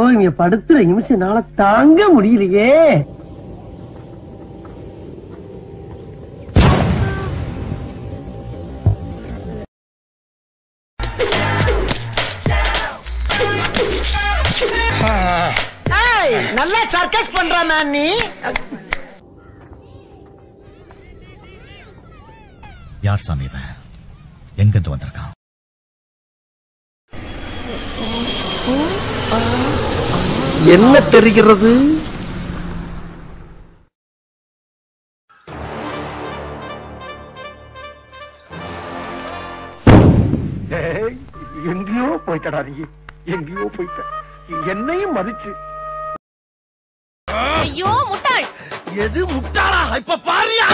இவங்க படுத்துற நிமிஷம்னால தாங்க முடியலையே நல்லா சர்க்கஸ் பண்ற மேன் நீ யார் சாமி இவன் எங்கிருந்து வந்திருக்கான் என்ன தெரிகிறது எங்கேயோ போயிட்டடா நீ எங்கேயோ போயிட்ட என்னையும் மதிச்சு ஐயோ முட்டாள் எது முட்டாளா இப்ப பாரியா